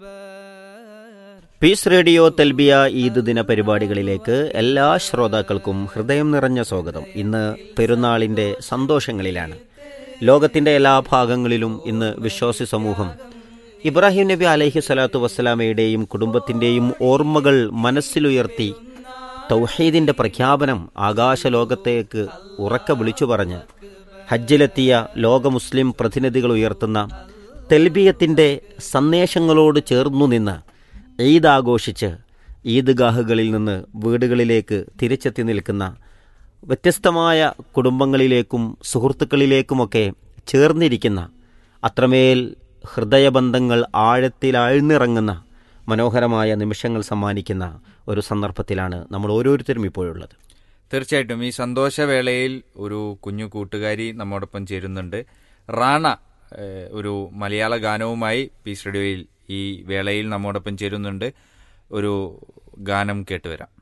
piece radio തെൽബിയ Eid ദിന പരിപാടികളിലേക്ക് എല്ലാ ശ്രോതാക്കൾക്കും ഹൃദയം നിറഞ്ഞ സ്വാഗതം ഇന്ന് പെരുന്നാളിന്റെ സന്തോഷങ്ങളിലാണ് ലോകത്തിന്റെ എല്ലാ ഭാഗങ്ങളിലും ഇന്ന് വിശ്വാസി സമൂഹം ഇബ്രാഹിം നബി അലൈഹി സ്വലാത്തു വസ്സലാമയുടെയും കുടുംബത്തിന്റെയും ഓർമ്മകൾ മനസ്സിലുയർത്തി തൗഹീദിന്റെ പ്രഖ്യാപനം ആകാശലോകത്തേക്ക് ഉറക്ക വിളിച്ചു പറഞ്ഞ് ഹജ്ജിലെത്തിയ ലോക മുസ്ലിം പ്രതിനിധികൾ ഉയർത്തുന്ന തെൽബിയത്തിന്റെ സന്ദേശങ്ങളോട് ചേർന്നു നിന്ന് ഈദ് ആഘോഷിച്ച് ഈദ്ഗാഹുകളിൽ നിന്ന് വീടുകളിലേക്ക് തിരിച്ചെത്തി നിൽക്കുന്ന വ്യത്യസ്തമായ കുടുംബങ്ങളിലേക്കും സുഹൃത്തുക്കളിലേക്കുമൊക്കെ ചേർന്നിരിക്കുന്ന അത്രമേൽ ഹൃദയബന്ധങ്ങൾ ആഴത്തിൽ ആഴ്ന്നിറങ്ങുന്ന മനോഹരമായ നിമിഷങ്ങൾ സമ്മാനിക്കുന്ന ഒരു സന്ദർഭത്തിലാണ് നമ്മൾ ഓരോരുത്തരും ഇപ്പോഴുള്ളത് തീർച്ചയായിട്ടും ഈ സന്തോഷവേളയിൽ ഒരു കുഞ്ഞു കൂട്ടുകാരി നമ്മോടൊപ്പം ചേരുന്നുണ്ട് റാണ ഏഹ്, ഒരു മലയാള ഗാനവുമായി പീസ് റേഡിയോയിൽ ഈ വേളയിൽ നമ്മോടൊപ്പം ചേരുന്നുണ്ട് ഒരു ഗാനം കേട്ടുവരാം